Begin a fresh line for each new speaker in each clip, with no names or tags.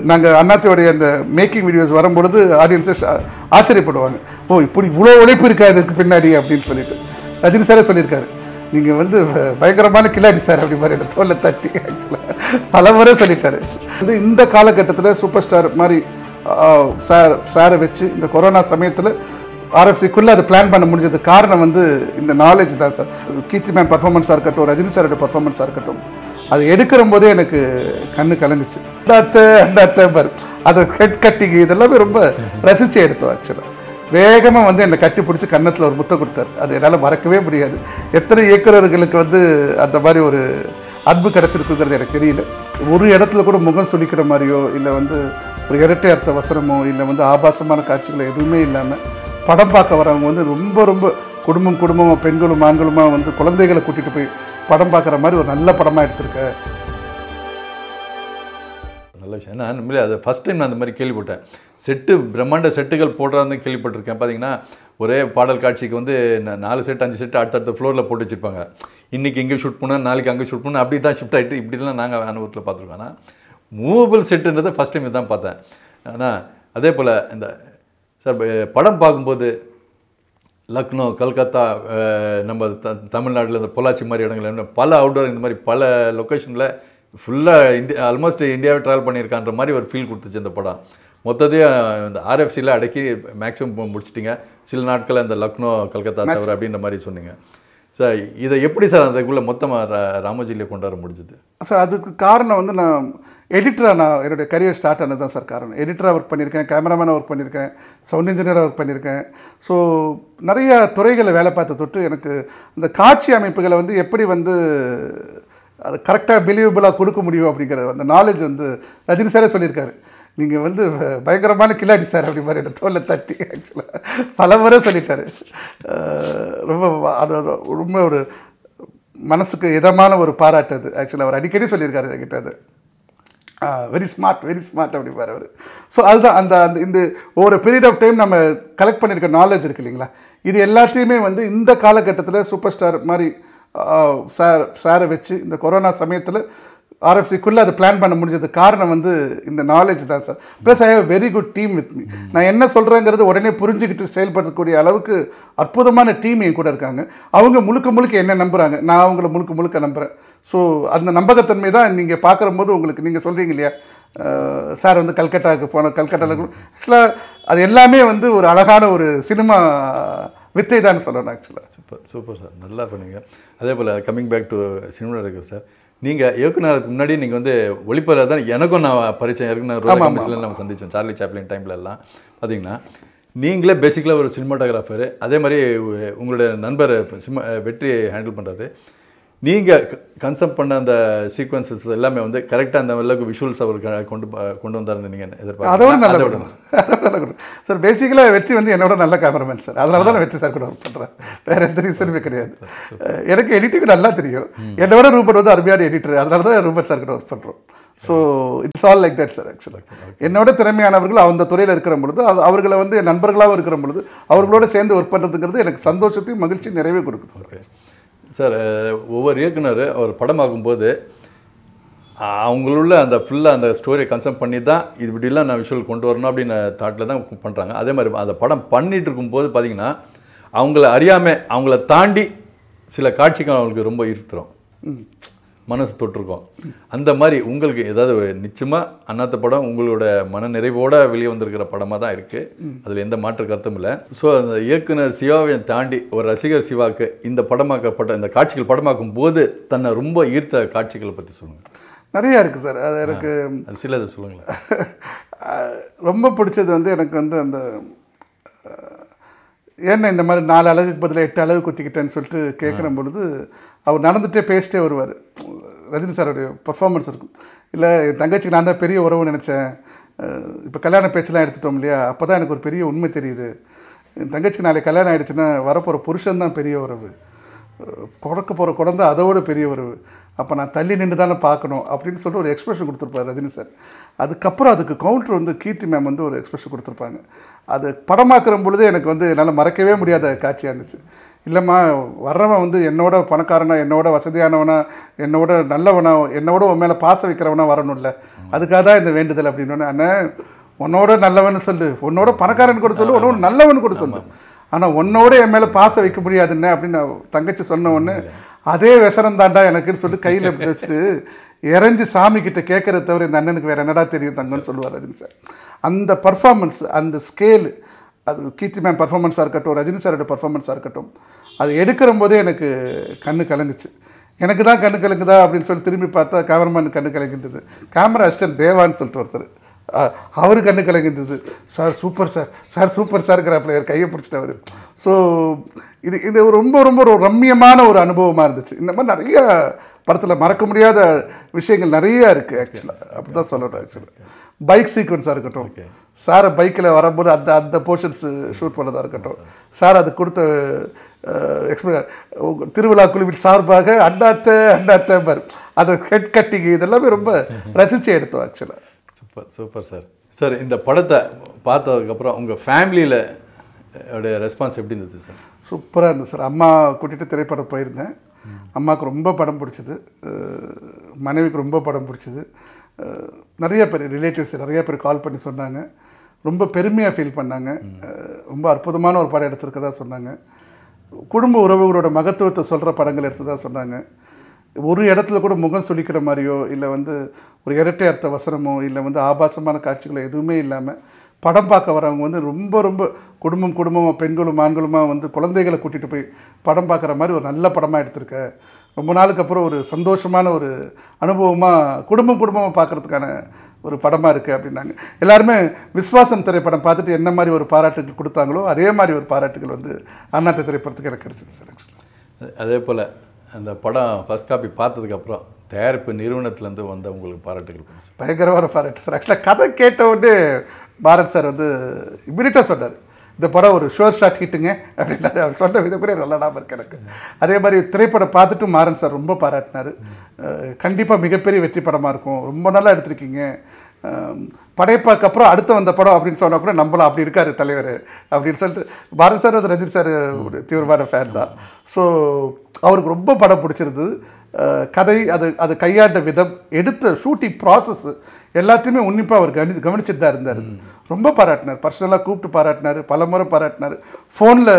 நாங்கள் அண்ணாத்தியோடைய அந்த making videos வரும்பொழுது ஆடியன்ஸை ஆச்சரியப்படுவாங்க ஓ இப்படி இவ்வளோ உழைப்பு இருக்கா இதுக்கு பின்னாடி அப்படின்னு சொல்லிட்டு ரஜினி சாரே சொல்லியிருக்காரு நீங்கள் வந்து ப- பயங்கரமான கில்லாடி சார் அப்படி மாதிரி எனக்கு தோல்ல தட்டி ஆக்சுவலாக பல முறை சொல்லிட்டாரு வந்து இந்த காலகட்டத்தில் சூப்பர் ஸ்டார் மாதிரி ஆஹ், சார் சாரை வச்சு இந்த கொரோனா சமயத்தில் ஆர்எஃப்சிக்குள்ளே அதை பிளான் பண்ண முடிஞ்சது காரணம் வந்து இந்த நாலேஜ் தான் சார் கீர்த்தி மேம் பர்ஃபார்மன்ஸாக இருக்கட்டும் ரஜினி சாரோட பர்ஃபார்மன்ஸாக இருக்கட்டும் அது எடுக்கிற போதே எனக்கு கண்ணு கலங்குச்சு அண்டாத்த அண்டாத்த பாரு அதை ஹெட் கட்டிங் இதெல்லாமே ரொம்ப ரசித்து எடுத்தோம் ஆக்சுவலாக வேகமாக வந்து என்னை கட்டி பிடிச்சி கன்னத்தில் ஒரு முத்தம் கொடுத்தாரு அது என்னால் மறக்கவே முடியாது எத்தனை இயக்குனர்களுக்கு வந்து அந்த மாதிரி ஒரு அன்பு கிடச்சிருக்குங்கிறது எனக்கு தெரியல ஒரு இடத்துல கூட முகம் சுளிக்கிற மாதிரியோ இல்லை வந்து ஒரு இரட்டை அர்த்த வசனமோ இல்லை வந்து ஆபாசமான காட்சிகளோ எதுவுமே இல்லாமல் படம் பார்க்க வரவங்க வந்து ரொம்ப ரொம்ப குடும்பம் குடும்பமாக பெண்களும் ஆண்களுமா வந்து குழந்தைகளை கூட்டிகிட்டு போய் படம் பார்க்குற மாதிரி ஒரு நல்ல படமாக எடுத்திருக்க
நல்ல விஷயம் நான் உண்மையிலே அது ஃபஸ்ட் டைம் நான் அந்த மாதிரி கேள்விப்பட்டேன் செட்டு பிரம்மாண்ட செட்டுகள் போடுறான்னு கேள்விப்பட்டிருக்கேன் பார்த்தீங்கன்னா ஒரே பாடல் காட்சிக்கு வந்து நா- நாலு செட் அஞ்சு செட் அடுத்தடுத்த ஃப்ளோரில் போட்டு வச்சிருப்பாங்க இன்றைக்கி இங்கே ஷூட் பண்ணால் நாளைக்கு அங்கே ஷூட் பண்ணால் அப்படி தான் ஷிஃப்ட் ஆகிட்டு இப்படிலாம் நாங்கள் அனுபவத்தில் பார்த்துருக்கோம் ஆனால் மூவபிள் செட்டுன்றதை ஃபஸ்ட் டைம் தான் பார்த்தேன் ஆனால் அதே போல் இந்த சார் ப- படம் பார்க்கும்போது லக்னோ கல்கத்தா அஹ், நம்ம த தமிழ்நாட்டில் இந்த பொள்ளாச்சி மாதிரி இடங்கள் இன்னும் பல அவுட்டோர் இந்த மாதிரி பல லொக்கேஷனில் ஃபுல்லாக இந்தியா ஆல்மோஸ்ட் இந்தியாவை ட்ராவல் பண்ணியிருக்கான்ற மாதிரி ஒரு ஃபீல் கொடுத்துச்சு இந்த படம் மொத்தத்தையும் இந்த ஆர்எஃப்சியில் அடக்கி மேக்ஸிமம் முடிச்சிட்டிங்க சில நாட்கள் இந்த லக்னோ கல்கத்தா தவிர அப்படின்ற மாதிரி சொன்னீங்க சார் இதை எப்படி சார் அதுக்குள்ளே மொத்தமாக ராமோஜியிலே கொண்டு வர முடிஞ்சது
சார் அதுக்கு காரணம் வந்து நான் எடிட்டராக நான் என்னுடைய கரியர் ஸ்டார்ட் ஆனது தான் சார் காரணம் எடிட்டராக ஒர்க் பண்ணியிருக்கேன் கேமராமேனாக ஒர்க் பண்ணியிருக்கேன் சவுண்ட் இன்ஜினியராக ஒர்க் பண்ணியிருக்கேன் ஸோ நிறைய துறைகளை வேலை பார்த்த தொட்டு எனக்கு இந்த காட்சி அமைப்புகளை வந்து எப்படி வந்து அது கரெக்டாக பிலீவபிளாக கொடுக்க முடியும் அப்படிங்கிற அந்த நாலேஜ் வந்து ரஜினி சாரே சொல்லியிருக்காரு நீங்கள் வந்து ப- பயங்கரமான கில்லாடி சார் அப்படி மாதிரி என்ன தோலை தட்டி ஆக்சுவலாக பல முறை சொல்லிட்டாரு அஹ் ரொம்ப அது அது ரொம்ப ஒரு மனசுக்கு இதமான ஒரு பாராட்டு அது ஆக்சுவலாக அவர் அடிக்கடி சொல்லியிருக்காரு என்கிட்ட அது வெரி ஸ்மார்ட் வெரி ஸ்மார்ட் அப்படிப்பார் அவர் ஸோ அதுதான் அந்த அந்த இந்த ஒரு பீரியட் ஆஃப் டைம் நம்ம கலெக்ட் பண்ணியிருக்க நாலேஜ் இருக்கு இல்லைங்களா இது எல்லாத்தையுமே வந்து இந்த காலகட்டத்தில் சூப்பர் ஸ்டார் மாதிரி ஆஹ், சார் சாரை வச்சு இந்த கொரோனா சமயத்தில் ஆர்எஃப்சிக்குள்ளே அதை பிளான் பண்ண முடிஞ்சது காரணம் வந்து இந்த நாலேஜ் தான் sir plus I have very good team with me நான் என்ன சொல்கிறேங்கிறது உடனே புரிஞ்சுக்கிட்டு செயல்படக்கூடிய அளவுக்கு அற்புதமான டீம் என் கூட இருக்காங்க அவங்க முழுக்க முழுக்க என்ன நம்புகிறாங்க நான் அவங்கள முழுக்க முழுக்க நம்புகிறேன் ஸோ அந்த நம்பகத்தன்மை தான் நீங்கள் பார்க்குற போது உங்களுக்கு நீங்கள் சொல்கிறீங்க இல்லையா அஹ், சார் வந்து கல்கட்டாவுக்கு போன கல்கட்டாவில் ஆக்சுவலாக அது எல்லாமே வந்து ஒரு அழகான ஒரு சினிமா வித்தை தான் சொல்லணும் ஆக்சுவலாக
சூப்பர் சூப்பர் சார் நல்லா பண்ணீங்க அதே போல் கம்மிங் பேக் டு சினிமா இருக்கு சார் நீங்கள் இயக்குனருக்கு முன்னாடி நீங்கள் வந்து ஒளிப்பற தான் எனக்கும் நான் பரிச்சயம் இயக்குனர் ரோலர் கமிஷனில் நம்ம சந்தித்தோம் சார்லி சாப்ளின் டைம்ல எல்லாம் பார்த்தீங்கன்னா நீங்களே பேசிக்கலாக ஒரு சினிமாட்டோகிராஃபர் அதே மாதிரி உ- உங்களுடைய நண்பர் சினிமா வெற்றி ஹேண்டில் பண்ணுறாரு நீங்கள் கன்செப்ட் பண்ண அந்த சீக்வன்சஸ் எல்லாமே வந்து கரெக்டாக அந்த அளவுக்கு விஷுவல்ஸ் அவர் க- கொண்டு ப- கொண்டு வந்தாருன்னு நீங்கள்
அதோட நல்ல
எதிர்பார்க்க
படம் அதோட நல்ல படம் சார் பேசிக்கலாக வெற்றி வந்து என்னோட நல்ல கேமராமேன் சார் அதனால தான் நான் வெற்றி சார் கூட ஒர்க் பண்ணுறேன் வேற எந்த ரீசனுமே கிடையாது அஹ் எனக்கு எடிட்டிங் நல்லா தெரியும் என்னோட ரூபன் வந்து அருமையான எடிட்டர் அதனால தான் ரூபன் சார் கூட ஒர்க் பண்ணுறோம் so it's all like that sir ஆக்சுவலாக என்னோட திறமையானவர்கள் அந்த துறையில் இருக்கிற பொழுது அது அவர்களை வந்து என் நண்பர்களாகவும் இருக்கிற பொழுது அவர்களோட சேர்ந்து ஒர்க் பண்ணுறதுங்கிறது எனக்கு சந்தோஷத்தையும் மகிழ்ச்சியும் நிறைவே கொடுக்குது சார்
சார் அஹ், ஒவ்வொரு இயக்குனர் அவர் படமாக்கும்போது அஹ், அவங்களுள்ள அந்த ஃபுல்லாக அந்த ஸ்டோரியை கன்செப்ட் பண்ணி தான் இது இப்படிலாம் நான் விஷுவல் கொண்டு வரணும் அப்படின்னு தாட்டில் தான் பண்ணுறாங்க அதே மாதிரி அந்த படம் பண்ணிட்டு இருக்கும்போது பார்த்தீங்கன்னா அவங்கள அறியாமல் அவங்கள தாண்டி சில காட்சிகள் அவங்களுக்கு ரொம்ப ஈர்த்துரும் மனசு தொட்டிருக்கோம் அந்த மாதிரி உங்களுக்கு ஏதாவது நிச்சயமாக அண்ணாத்த படம் உங்களோட மன நிறைவோட வெளியே வந்திருக்கிற படமாக தான் இருக்குது அதில் எந்த மாற்று கருத்தும் இல்லை ஸோ அந்த இயக்குனர் சிவாவை தாண்டி ஒரு ரசிகர் சிவாக்கு இந்த படமாக்கப்பட்ட இந்த காட்சிகள் படமாக்கும் போது தன்னை ரொம்ப ஈர்த்த காட்சிகளை பற்றி சொல்லுங்கள்
நிறையா இருக்குது சார் அது எனக்கு
அது சில அதை சொல்லுங்களேன்
அஹ் ரொம்ப பிடிச்சது வந்து எனக்கு வந்து அந்த அஹ், ஏன்னா இந்த மாதிரி நாலு அழகுக்கு பதிலாக எட்டு அழகு குத்திக்கிட்டேன்னு சொல்லிட்டு கேட்குற பொழுது அவர் நடந்துகிட்டே பேசிட்டே வருவார் ரஜினி சாரோடைய பர்ஃபார்மன்ஸ் இருக்கும் இல்லை என் தங்கச்சிக்கு நான் தான் பெரிய உறவு நினச்சேன் இப்போ கல்யாண பேச்செல்லாம் எடுத்துட்டோம் இல்லையா அப்போ தான் எனக்கு ஒரு பெரிய உண்மை தெரியுது என் தங்கச்சிக்கு நாளைக்கு கல்யாணம் ஆயிடுச்சுன்னா வரப்போகிற புருஷன் தான் பெரிய உறவு கொடுக்க போகிற குழந்தை அதோட பெரிய ஒரு அப்போ நான் தள்ளி நின்று தானே பார்க்கணும் அப்படின்னு சொல்லிட்டு ஒரு எக்ஸ்பிரஷன் கொடுத்துருப்பாரு ரஜினி சார் அதுக்கப்புறம் அதுக்கு கவுண்டர் வந்து கீர்த்தி மேம் வந்து ஒரு எக்ஸ்பிரஷன் கொடுத்துருப்பாங்க அது படமாக்குற பொழுது எனக்கு வந்து என்னால் மறக்கவே முடியாத காட்சியாக இருந்துச்சு இல்லைம்மா வர்றவன் வந்து என்னோட பணக்காரனா என்னோட வசதியானவனா என்னோட நல்லவனா என்னோட உன் மேலே பாசம் வைக்கிறவனா வரணும்ல அதுக்காக தான் இந்த வேண்டுதல் அப்படின்னு அண்ணன் உன்னோட நல்லவன் சொல்லு உன்னோட பணக்காரன் கூட சொல்லு உன்னோட நல்லவன் கூட சொல்லு ஆனால் உன்னோட என் மேலே பாசம் வைக்க முடியாதுன்னு அப்படின்னு அவ தங்கச்சி சொன்ன உடனே அதே விசனம் தாண்டா எனக்குன்னு சொல்லிட்டு கையில் இப்படி வச்சுட்டு இறஞ்சி சாமி கிட்ட கேட்கறத தவிர இந்த அண்ணனுக்கு வேற என்னடா தெரியும் தங்கன்னு சொல்லுவார் ரஜினி சார் அந்த பர்ஃபார்மன்ஸ் அந்த ஸ்கேலு அது கீர்த்தி மேம் பர்ஃபார்மன்ஸாக இருக்கட்டும் ரஜினி சாரோட பர்ஃபார்மன்ஸாக இருக்கட்டும் அது எடுக்கிற போதே எனக்கு கண்ணு கலங்குச்சு எனக்கு தான் கண்ணு கலங்குதா அப்படின்னு சொல்லி திரும்பி பார்த்தா கேமராமேன் கண்ணு கலங்கிருந்தது கேமரா அசிஸ்டன்ட் தேவான்னு சொல்லிட்டு ஒருத்தர் அஹ், அவரு கண்ணு கலங்கிருந்தது sir super sir sir super சார்ங்கிற பிள்ளையர் கையை பிடிச்சிட்டவர் ஸோ இது இது ஒரு ரொம்ப ரொம்ப ஒரு ரம்மியமான ஒரு அனுபவமாக இருந்துச்சு இந்த மாதிரி நிறைய படத்தில் மறக்க முடியாத விஷயங்கள் நிறைய இருக்குது ஆக்சுவலாக அப்படி தான் சொல்லணும் ஆக்சுவலாக பைக் சீக்வன்ஸாக இருக்கட்டும் சாரை பைக்கில் வரும்போது அந்த அந்த போர்ஷன்ஸ் ஷூட் பண்ணதாக இருக்கட்டும் சார் அது கொடுத்த எக்ஸ்பிர திருவிழா குழுவின் சார்பாக அண்ணாத்த அண்ணாத்த பாரு அந்த ஹெட் கட்டிங் இதெல்லாமே ரொம்ப ரசித்து எடுத்தோம் ஆக்சுவலாக
சூப்பர் சூப்பர் சார் சார் இந்த படத்தை பார்த்ததுக்கப்புறம் உங்கள் ஃபேமிலியில் உடைய ரெஸ்பான்ஸ் எப்படி இருந்தது சார்
சூப்பராக இருந்தது சார் அம்மா கூட்டிகிட்டு திரைப்படம் போயிருந்தேன் அம்மாவுக்கு ரொம்ப படம் பிடிச்சது அஹ் மனைவிக்கு ரொம்ப படம் பிடிச்சது அஹ் நிறைய பேர் ரிலேட்டிவ்ஸ் நிறைய பேர் கால் பண்ணி சொன்னாங்க ரொம்ப பெருமையாக ஃபீல் பண்ணாங்க அஹ் ரொம்ப அற்புதமான ஒரு படம் எடுத்திருக்கதா சொன்னாங்க குடும்ப உறவுகளோட மகத்துவத்தை சொல்கிற படங்கள் எடுத்ததா சொன்னாங்க ஒரு இடத்துல கூட முகம் சுளிக்கிற மாதிரியோ இல்லை வந்து ஒரு இரட்டை அர்த்த வசனமோ இல்லை வந்து ஆபாசமான காட்சிகளோ எதுவுமே இல்லாமல் படம் பார்க்க வரவங்க வந்து ரொம்ப ரொம்ப குடும்பம் குடும்பமாக பெண்களும் ஆண்களுமா வந்து குழந்தைகளை கூட்டிகிட்டு போய் படம் பார்க்குற மாதிரி ஒரு நல்ல படமாக எடுத்திருக்க ரொம்ப நாளுக்கு அப்புறம் ஒரு சந்தோஷமான ஒரு அனுபவமாக குடும்பம் குடும்பமாக பார்க்குறதுக்கான ஒரு படமாக இருக்குது அப்படின்னாங்க எல்லாருமே விஸ்வாசம் திரைப்படம் பார்த்துட்டு என்ன மாதிரி ஒரு பாராட்டுகள் கொடுத்தாங்களோ அதே மாதிரி ஒரு பாராட்டுகள் வந்து அண்ணாத்த திரைப்படத்துக்கு எனக்கு கிடைச்சது சார் ஆக்சுவலாக
அதே போல் அந்த படம் ஃபர்ஸ்ட் காப்பி பார்த்ததுக்கப்புறம் தயாரிப்பு நிறுவனத்துலேருந்து வந்த உங்களுக்கு பாராட்டுகள் கொடுங்க சார்
பயங்கரமான பாராட்டு சார் ஆக்சுவலாக கதை கேட்ட உடனே பாரத் சார் வந்து இம்மிடியட்டாக சொன்னார் இந்த படம் ஒரு ஷோர் ஷாட் ஹிட்டுங்க அப்படின்னாரு அவர் சொன்ன விதம் கூட நல்லா ஞாபகம் இருக்கு எனக்கு அதே மாதிரி திரைப்படம் பார்த்துட்டு மாறன் சார் ரொம்ப பாராட்டினார் கண்டிப்பாக மிகப்பெரிய வெற்றி படமாக இருக்கும் ரொம்ப நல்லா எடுத்திருக்கீங்க அஹ், படைப்பாக்கு அப்புறம் அடுத்து வந்த படம் அப்படின்னு சொன்னா கூட நம்மளாம் அப்படி இருக்காரு தலைவர் அப்படின்னு சொல்லிட்டு பாரத் சார் வந்து ரஜினி சார் ஒரு தீவிரமான ஃபேன் தான் ஸோ அவருக்கு ரொம்ப படம் பிடிச்சிருந்தது அஹ், கதை அது அது கையாண்ட விதம் எடுத்த ஷூட்டிங் ப்ராசஸ் எல்லாத்தையுமே உன்னிப்பாக அவர் கவனி கவனிச்சுட்டு தான் இருந்தார் ரொம்ப பாராட்டினார் பர்சனலாக கூப்பிட்டு பாராட்டினார் பல முறை பாராட்டினார் ஃபோனில்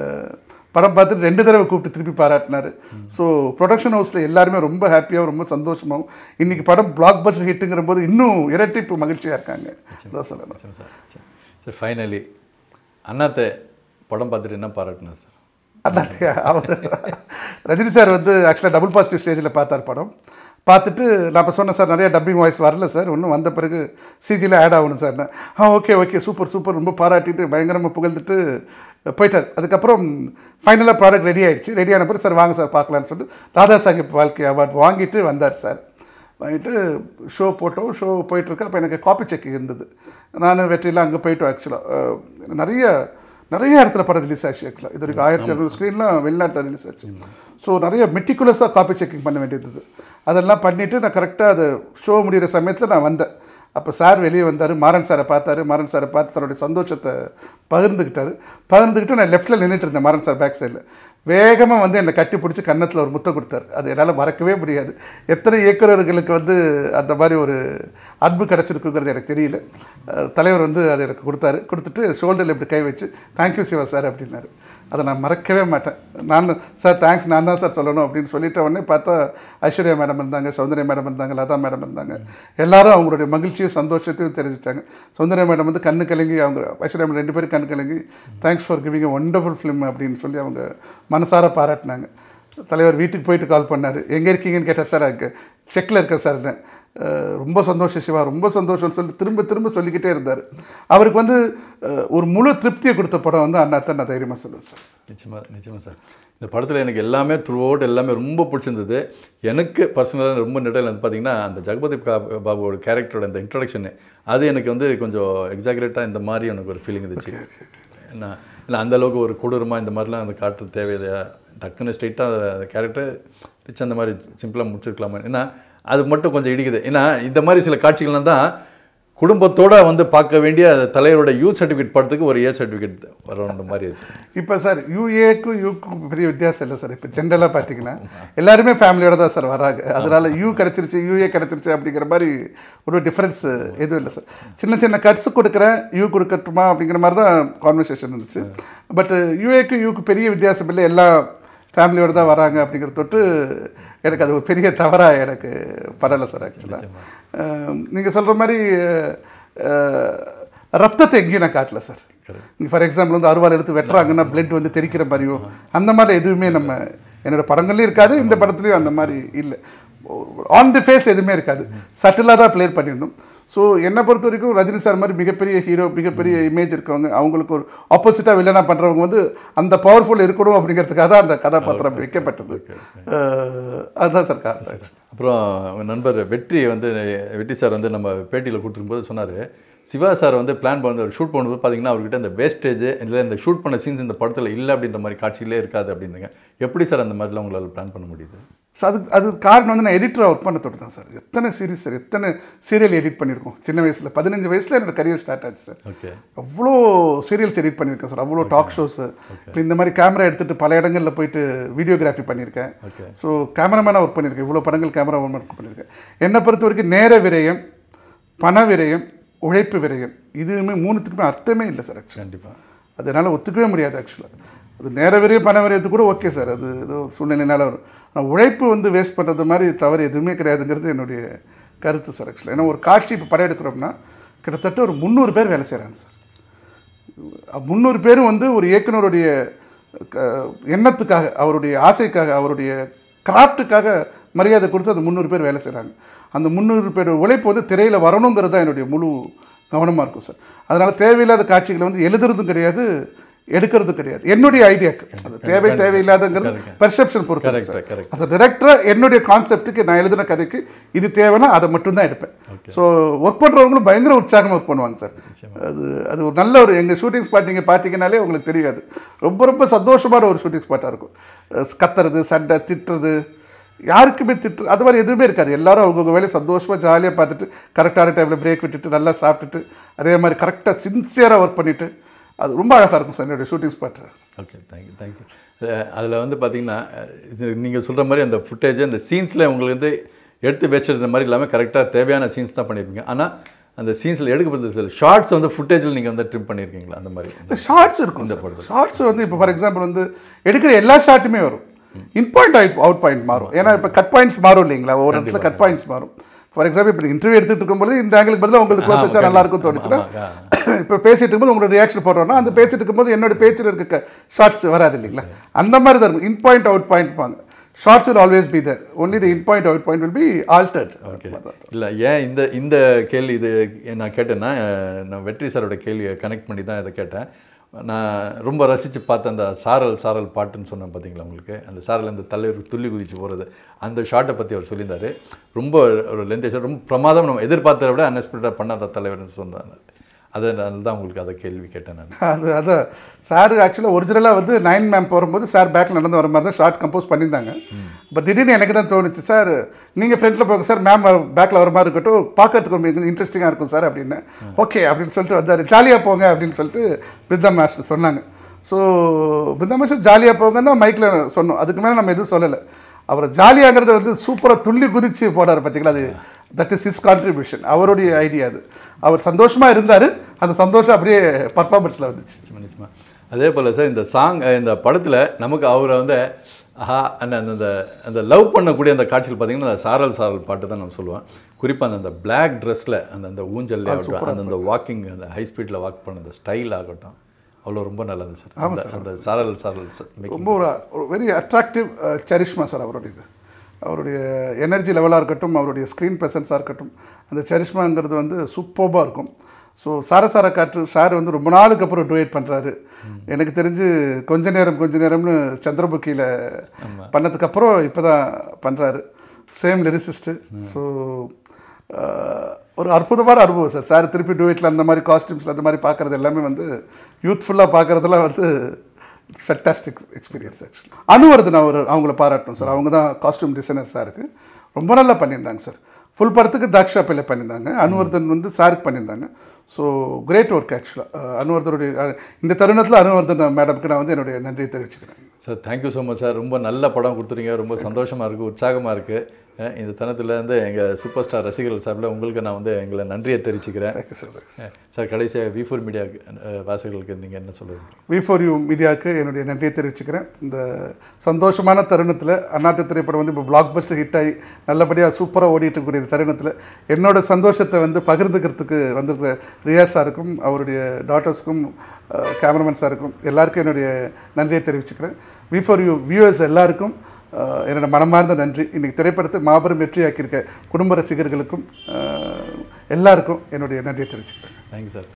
படம் பார்த்துட்டு ரெண்டு தடவை கூப்பிட்டு திருப்பி பாராட்டினார் ஸோ ப்ரொடக்ஷன் ஹவுஸில் எல்லாருமே ரொம்ப ஹாப்பியாகவும் ரொம்ப சந்தோஷமாகவும் இன்றைக்கி படம் பிளாக் பஸ்டர் ஹிட்டுங்கிற போது இன்னும் இரட்டிப்பு மகிழ்ச்சியாக இருக்காங்க அதான் சொல்லணும்
சரி சார் சரி சார் ஃபைனலி அண்ணாத்தை படம் பார்த்துட்டு என்ன பாராட்டினார் சார்
அண்ணாத்தையா அவர் ரஜினி சார் வந்து ஆக்சுவலாக டபுள் பாசிட்டிவ் ஸ்டேஜில் பார்த்தார் படம் பார்த்துட்டு நான் இப்போ சொன்னேன் சார் நிறைய டப்பிங் வாய்ஸ் வரல சார் இன்னும் வந்த பிறகு சிஜியில் ஆட் ஆகணும் சார் ஆ ஓகே ஓகே சூப்பர் சூப்பர் ரொம்ப பாராட்டிட்டு பயங்கரமாக புகழ்ந்துட்டு போயிட்டார் அதுக்கப்புறம் ஃபைனலாக ப்ராடக்ட் ரெடி ஆயிடுச்சு ரெடி ஆன பிறகு சார் வாங்க சார் பார்க்கலான்னு சொல்லிட்டு தாதா சாஹிப் வாழ்க்கை அவார்ட் வாங்கிட்டு வந்தார் சார் வாங்கிட்டு ஷோ போட்டோம் ஷோ போயிட்டுருக்கு அப்போ எனக்கு காப்பி செக்கிங் இருந்தது நான் வெற்றிலாம் அங்கே போயிட்டோம் ஆக்சுவலாக நிறைய நிறைய இடத்துல படம் ரிலீஸ் ஆச்சு ஆக்சுவலாக இது வரைக்கும் ஆயிரத்தி இரநூறு ஸ்க்ரீன்லாம் வெளிநாட்டில் ரிலீஸ் ஆச்சு ஸோ நிறைய மெட்டிகுலஸாக காப்பி செக்கிங் பண்ண வேண்டியது இருந்தது. அதெல்லாம் பண்ணிவிட்டு நான் கரெக்டாக அது ஷோ முடிகிற சமயத்தில் நான் வந்தேன் அப்போ சார் வெளியே வந்தார் மாறன் சாரை பார்த்தாரு மாறன் சாரை பார்த்து தன்னுடைய சந்தோஷத்தை பகிர்ந்துக்கிட்டாரு பகிர்ந்துக்கிட்டு நான் லெஃப்ட்டில் நின்றுட்டு இருந்தேன் மாறன் சார் பேக் சைடில் வேகமாக வந்து என்னை கட்டி பிடிச்சி கன்னத்தில் ஒரு முத்தம் கொடுத்தாரு அது என்னால் மறக்கவே முடியாது எத்தனை இயக்குநர்களுக்கு வந்து அந்த மாதிரி ஒரு அன்பு கிடச்சிருக்குங்கிறது எனக்கு தெரியல அஹ் தலைவர் வந்து அதை எனக்கு கொடுத்தாரு கொடுத்துட்டு ஷோல்டரில் இப்படி கை வச்சு தேங்க்யூ சிவா சார் அப்படின்னாரு அதை நான் மறக்கவே மாட்டேன் நான் சார் தேங்க்ஸ் நான் தான் சார் சொல்லணும் அப்படின்னு சொல்லிட்ட உடனே பார்த்தா ஐஸ்வர்யா மேடம் இருந்தாங்க சௌந்தர்யா மேடம் இருந்தாங்க லதா மேடம் இருந்தாங்க எல்லாரும் அவங்களுடைய மகிழ்ச்சியும் சந்தோஷத்தையும் தெரிவித்தாங்க சௌந்தர்யா மேடம் வந்து கண்ணு கலங்கி அவங்க ஐஸ்வர்யா மேடம் ரெண்டு பேரும் கண்ணு கலங்கி thanks for giving wonderful film அப்படின்னு சொல்லி அவங்க மனசார பாராட்டினாங்க தலைவர் வீட்டுக்கு போயிட்டு கால் பண்ணார் எங்கே இருக்கீங்கன்னு கேட்டார் சார் அங்கே செக்கில் இருக்கேன் சார் ரொம்ப சந்தோஷம் சிவா ரொம்ப சந்தோஷம்னு சொல்லி திரும்ப திரும்ப சொல்லிக்கிட்டே இருந்தார் அவருக்கு வந்து அஹ், ஒரு முழு திருப்தியை கொடுத்த படம் வந்து அண்ணாத்தான் நான் தைரியமாக சொல்லுவேன் சார்
நிச்சயமாக நிச்சயமாக சார் இந்த படத்தில் எனக்கு எல்லாமே த்ரூ அவுட் எல்லாமே ரொம்ப பிடிச்சிருந்தது எனக்கு பர்சனலாக ரொம்ப நிடையில் வந்து பார்த்தீங்கன்னா அந்த ஜெகபதி கா- பாபுவோட கேரக்டரோட இந்த இன்ட்ரடக்ஷனு அது எனக்கு வந்து கொஞ்சம் எக்ஸாக்ரேட்டாக இந்த மாதிரி எனக்கு ஒரு ஃபீலிங் இருந்துச்சு என்ன இல்லை அந்த அளவுக்கு ஒரு கொடூரமாக இந்த மாதிரிலாம் அந்த காட்டு தேவையில்லையா டக்குன்னு ஸ்ட்ரைட்டாக அந்த கேரக்டர் ரிச் அந்த மாதிரி சிம்பிளாக முடிச்சிருக்கலாமா ஏன்னா அது மட்டும் கொஞ்சம் இடிக்குது ஏன்னா இந்த மாதிரி சில காட்சிகள்லாம் தான் குடும்பத்தோட வந்து பார்க்க வேண்டிய அந்த தலைவரோட யூ சர்டிஃபிகேட் படத்துக்கு ஒரு ஏ சர்டிஃபிகேட் வர மாதிரி இருக்கு
இப்போ சார் யூஏக்கும் யூக்கும் பெரிய வித்தியாசம் இல்லை சார் இப்போ ஜென்ரலாக பார்த்தீங்கன்னா எல்லாருமே ஃபேமிலியோட தான் சார் வராங்க அதனால யூ கிடச்சிருச்சு யூஏ கிடச்சிருச்சு அப்படிங்கிற மாதிரி ஒரு டிஃப்ரென்ஸ் எதுவும் இல்லை சார் சின்ன சின்ன கட்ஸ் கொடுக்குறேன் யூ கொடுக்கட்டுமா அப்படிங்கிற மாதிரி தான் கான்வர்சேஷன் இருந்துச்சு பட் யூஏக்கும் யூக்கு பெரிய வித்தியாசம் இல்லை எல்லா ஃபேமிலியோட தான் வராங்க அப்படிங்கிறத தொட்டு எனக்கு அது ஒரு பெரிய தவறாக எனக்கு படலை சார் ஆக்சுவலாக நீங்கள் சொல்கிற மாதிரி அஹ், ரத்தத்தை எங்கேயும் நான் காட்டல சார் ஃபார் எக்ஸாம்பிள் வந்து அருவாள் எடுத்து வெட்டுறாங்கன்னா பிளட் வந்து தெரிக்கிற மாதிரியும் அந்த மாதிரி எதுவுமே நம்ம என்னோட படங்கள்லையும் இருக்காது இந்த படத்துலையும் அந்த மாதிரி இல்லை ஆன் தி ஃபேஸ் எதுவுமே இருக்காது சட்டிலாக தான் ப்ளே பண்ணியிருந்தோம் ஸோ என்னை பொறுத்த வரைக்கும் ரஜினி சார் மாதிரி மிகப்பெரிய ஹீரோ மிகப்பெரிய இமேஜ் இருக்கவங்க அவங்களுக்கு ஒரு ஆப்போசிட்டாக வில்லனா பண்ணுறவங்க வந்து அந்த பவர்ஃபுல் இருக்கணும் அப்படிங்கிறதுக்காக தான் அந்த கதாபாத்திரம் அப்படி வைக்கப்பட்டது அஹ், அதுதான் சார் காரணம்
அப்புறம் அவங்க நண்பர் வெற்றி வந்து வெற்றி சார் வந்து நம்ம பேட்டியில் கொடுத்துருக்கும்போது சொன்னார் சிவா சார் வந்து பிளான் பண்ண ஷூட் பண்ணும்போது பார்த்தீங்கன்னா அவர்கிட்ட இந்த வேஸ்டேஜ் இல்லை இந்த ஷூட் பண்ண சீன்ஸ் இந்த படத்தில் இல்லை அப்படின்ற மாதிரி காட்சிகளே இருக்காது அப்படின்னுங்க எப்படி சார் அந்த மாதிரிலாம் உங்களால் பிளான் பண்ண முடியுது
ஸோ அதுக்கு அது காரணம் வந்து நான் எடிட்டராக ஒர்க் பண்ண தொட்டு தான் சார் எத்தனை சீரிஸ் சார் எத்தனை சீரியல் எடிட் பண்ணியிருக்கோம் சின்ன வயசில் பதினஞ்சு வயசில் என்னோட கரியர் ஸ்டார்ட் ஆச்சு சார்
ஓகே
அவ்வளோ சீரியல்ஸ் எடிட் பண்ணியிருக்கேன் சார் அவ்வளோ டாக் ஷோஸ் இப்போ இந்த மாதிரி கேமரா எடுத்துகிட்டு பல இடங்களில் போயிட்டு வீடியோகிராஃபி பண்ணியிருக்கேன்
ஓகே
ஸோ கேமராமேனாக ஒர்க் பண்ணியிருக்கேன் இவ்வளோ படங்கள் கேமரா ஒர்க் பண்ணியிருக்கேன் என்னை பொறுத்த வரைக்கும் நேர விரயம் பண விரயம் உழைப்பு விரயம் இதுவுமே மூணுத்துக்குமே அர்த்தமே இல்லை சார் ஆக்சுவலாக
கண்டிப்பாக
அதனால் ஒத்துக்கவே முடியாது ஆக்சுவலாக அது நேர விரையும் பண விரையத்து கூட ஓகே சார் அது ஏதோ சூழ்நிலைனால வரும் ஆனால் உழைப்பு வந்து வேஸ்ட் பண்ணுறது மாதிரி தவறு எதுவுமே கிடையாதுங்கிறது என்னுடைய கருத்து சார் ஆக்சுவலாக ஏன்னா ஒரு காட்சி இப்போ படம் எடுக்கிறோம்னா கிட்டத்தட்ட ஒரு முந்நூறு பேர் வேலை செய்கிறாங்க சார் முந்நூறு பேரும் வந்து ஒரு இயக்குனருடைய க- எண்ணத்துக்காக அவருடைய ஆசைக்காக அவருடைய கிராஃப்ட்டுக்காக மரியாதை கொடுத்து அந்த முந்நூறு பேர் வேலை செய்கிறாங்க அந்த முந்நூறு பேர் உழைப்பு வந்து திரையில் வரணுங்கிறது தான் என்னுடைய முழு கவனமாக இருக்கும் சார் அதனால் தேவையில்லாத காட்சிகளை வந்து எழுதுறதும் கிடையாது எடுக்கிறதும் கிடையாது என்னுடைய ஐடியாக்கு அது தேவை தேவையில்லாதங்கிறது பெர்செப்ஷன் பொறுத்து
Correct,
சார்
correct.
அஸ் டிரெக்டராக என்னுடைய கான்செப்ட்டுக்கு நான் எழுதின கதைக்கு இது தேவைன்னா அதை மட்டும்தான் எடுப்பேன் ஸோ ஒர்க் பண்ணுறவங்களும் பயங்கர உற்சாகமாக ஒர்க் பண்ணுவாங்க சார் அது அது ஒரு நல்ல ஒரு எங்கள் ஷூட்டிங் ஸ்பாட் நீங்கள் பார்த்தீங்கன்னாலே உங்களுக்கு தெரியாது ரொம்ப ரொம்ப சந்தோஷமான ஒரு ஷூட்டிங் ஸ்பாட்டாக இருக்கும் அஹ் கத்துறது சண்டை திட்டுறது யாருக்குமே திட்டு அது மாதிரி எதுவுமே இருக்காது எல்லாரும் அவங்கவுங்க வேலையை சந்தோஷமாக ஜாலியாக பார்த்துட்டு கரெக்டான டைமில் பிரேக் விட்டுட்டு நல்லா சாப்பிட்டுட்டு அதே மாதிரி கரெக்டாக சின்சியராக ஒர்க் பண்ணிவிட்டு அது ரொம்ப அழகாக இருக்கும் சார் என்னுடைய shooting spot
okay thank you thank you அதில் வந்து பார்த்தீங்கன்னா இது நீங்கள் சொல்கிற மாதிரி அந்த ஃபுட்டேஜ் அந்த சீன்ஸில் உங்களுக்கு வந்து எடுத்து வச்சிருந்த மாதிரி இல்லாமல் கரெக்டாக தேவையான சீன்ஸ் தான் பண்ணியிருப்பீங்க ஆனால் அந்த சீன்ஸில் எடுக்கப்படுறது சில ஷார்ட்ஸ் வந்து ஃபுட்டேஜில் நீங்கள் வந்து ட்ரிம் பண்ணியிருக்கீங்களா அந்த மாதிரி
ஷார்ட்ஸ் இருக்கும் இந்த ஷார்ட்ஸ் வந்து இப்போ ஃபார் எக்ஸாம்பிள் வந்து எடுக்கிற எல்லா ஷாட்டுமே வரும் in point out out point மாறும் ஏன்னா இப்போ கட் பாயிண்ட்ஸ் மாறும் இல்லைங்களா ஒவ்வொரு இடத்துல கட் பாயிண்ட்ஸ் மாறும் ஃபார் எக்ஸாம்பிள் இப்போ இன்டர்வியூ எடுத்துட்டு இருக்கும்போது இந்த ஆங்கிளுக்கு பதிலாக உங்களுக்கு க்ளோஸ் வச்சா நல்லா இருக்கும்னு தோணுச்சுன்னா இப்போ பேசிட்டு இருக்கும்போது உங்களோட ரியாக்ஷன் போடுறோம்னா அந்த பேசிட்டு இருக்கும்போது என்னோட பேச்சில் இருக்க ஷார்ட்ஸ் வராது இல்லைங்களா அந்த மாதிரி தான் இருக்கும் இன் பாயிண்ட் அவுட் பாயிண்ட் பாங்க shots will always be there only the in point out point will be altered
இல்லை ஏன் இந்த இந்த கேள்வி இது நான் கேட்டேன்னா அஹ், நான் வெற்றி சாரோட கேள்வியை கனெக்ட் பண்ணி தான் இதை கேட்டேன் நான் ரொம்ப ரசித்து பார்த்த அந்த சாரல் சாரல் பாட்டுன்னு சொன்னேன் பார்த்தீங்களா உங்களுக்கு அந்த சாரல் அந்த தலைவர் துள்ளி குதிச்சு போகிறது அந்த ஷாட்டை பற்றி அவர் சொல்லியிருந்தாரு ரொம்ப ஒரு லென்த் ஷாட் ரொம்ப பிரமாதம் நம்ம எதிர்பார்த்ததை விட அன்எக்ஸ்பெக்டடாக பண்ணாத தலைவர்னு சொன்னார் அதனால தான் உங்களுக்கு அதை கேள்வி கேட்டேன் நான்
அது அதான் சார் ஆக்சுவலாக ஒரிஜினலாக வந்து நைன் மேம் போகும்போது சார் பேக்கில் நடந்து வர மாதிரி தான் ஷார்ட் கம்போஸ் பண்ணியிருந்தாங்க பட் திடீர்னு எனக்கு தான் தோணுச்சு சார் நீங்கள் ஃப்ரண்ட்டில் போங்க சார் மேம் பேக்கில் வர மாதிரி இருக்கட்டும் பார்க்கறதுக்கு ரொம்ப இன்ட்ரெஸ்டிங்காக இருக்கும் சார் அப்படின்னு ஓகே அப்படின்னு சொல்லிட்டு வந்தார் ஜாலியாக போங்க அப்படின்னு சொல்லிட்டு பிருந்தா மாஸ்டர் சொன்னாங்க ஸோ பிருந்தா மாஸ்டர் ஜாலியாக போங்கன்னு தான் மைக்கில் சொன்னோம் அதுக்கு மேலே நம்ம எதுவும் சொல்லலை அவர் ஜாலியாகிறத வந்து சூப்பராக துள்ளி குதிச்சு போனார் பார்த்தீங்களா அது தட் இஸ் ஹிஸ் கான்ட்ரிபியூஷன் அவருடைய ஐடியா அது அவர் சந்தோஷமாக இருந்தார் அந்த சந்தோஷம் அப்படியே பர்ஃபார்மன்ஸில் வந்துச்சு
நிச்சயமா நிச்சயமா அதே போல் சார் இந்த சாங் இந்த படத்தில் நமக்கு அவரை வந்து ஆஹா அந்த அந்த அந்த அந்த லவ் பண்ணக்கூடிய அந்த காட்சியில் பார்த்தீங்கன்னா அந்த சாரல் சாரல் பாட்டு தான் நம்ம சொல்லுவோம் குறிப்பாக அந்த அந்த பிளாக் ட்ரெஸ்ஸில் அந்த அந்த ஊஞ்சல் ஆகட்டும் அந்த அந்த வாக்கிங் அந்த ஹை ஸ்பீடில் வாக் பண்ண அந்த ஸ்டைல் ஆகட்டும் அவ்வளோ ரொம்ப நல்லா இருந்துச்சு சார் அந்த அந்த சாரல் சாரல் ச- making.
ரொம்ப ஒரு ஒரு வெரி அட்ராக்டிவ் சரிஷ்மா சார் அவருடைய இது அவருடைய எனர்ஜி லெவலாக இருக்கட்டும் அவருடைய ஸ்க்ரீன் ப்ரெசன்ஸாக இருக்கட்டும் அந்த சரிஷ்மாங்கிறது வந்து சூப்பர்பாக இருக்கும் ஸோ சாரசார காற்று சார் வந்து ரொம்ப நாளுக்கு அப்புறம் டுவேட் பண்ணுறாரு எனக்கு தெரிஞ்சு கொஞ்ச நேரம் கொஞ்ச நேரம்னு சந்திரபுக்கியில் பண்ணதுக்கப்புறம் இப்போ தான் பண்ணுறாரு சேம் லிரிசிஸ்ட்டு ஸோ ஒரு அற்புதமான அனுபவம் சார் சார் திருப்பி டூயட்டில் அந்த மாதிரி காஸ்டியூம்ஸில் அந்த மாதிரி பார்க்குறது எல்லாமே வந்து யூத்ஃபுல்லாக பார்க்குறதுலாம் வந்து it's fantastic experience actually Anuvardhan அவர் அவங்கள பாராட்டணும் சார் அவங்க தான் காஸ்டியூம் டிசைனர் சாருக்கு ரொம்ப நல்லா பண்ணியிருந்தாங்க சார் ஃபுல் படத்துக்கு தாக்ஷா பிள்ளை பண்ணியிருந்தாங்க அனுவர்தன் வந்து சாருக்கு பண்ணியிருந்தாங்க ஸோ கிரேட் ஒர்க் ஆக்சுவலாக அனுவர்தனுடைய அஹ், இந்த தருணத்தில் அனுவர்தன் மேடம்க்கு நான் வந்து என்னுடைய நன்றியை தெரிவிச்சுக்கிறேன்
sir thank you so much sir ரொம்ப நல்ல படம் கொடுத்துறீங்க ரொம்ப சந்தோஷமாக இருக்குது உற்சாகமாக இருக்குது இந்த தருணத்தில் வந்து எங்கள் சூப்பர் ஸ்டார் ரசிகர்கள் சார்பில் உங்களுக்கு நான் வந்து எங்களை நன்றியை தெரிவிச்சுக்கிறேன்
தேங்க்யூ சார்
அஹ், சார் கடைசியாக வி ஃபோர் மீடியா வாசகர்களுக்கு நீங்கள் என்ன சொல்லுவீங்க
வி ஃபார் யூ மீடியாவுக்கு என்னுடைய நன்றியை தெரிவிச்சுக்கிறேன் இந்த சந்தோஷமான தருணத்தில் அண்ணாத்த திரைப்படம் வந்து இப்போ பிளாக் பஸ்டர் ஹிட் ஆகி நல்லபடியாக சூப்பராக ஓடிட்டு இருக்கக்கூடிய தருணத்தில் என்னோட சந்தோஷத்தை வந்து பகிர்ந்துக்கிறதுக்கு வந்திருந்த ரியா சாருக்கும் அவருடைய டாட்டர்ஸ்க்கும் கேமராமேன் சாருக்கும் எல்லாருக்கும் என்னுடைய நன்றியை தெரிவிச்சுக்கிறேன் வி ஃபார் யூ வியூவர்ஸ் எல்லாருக்கும் அஹ், என்னோட மனமார்ந்த நன்றி இன்றைக்கி திரைப்படத்தை மாபெரும் வெற்றியாக்கியிருக்க குடும்ப ரசிகர்களுக்கும் அஹ், எல்லாருக்கும் என்னுடைய நன்றியை தெரிவிச்சுக்கிறேன்
தேங்க்யூ சார்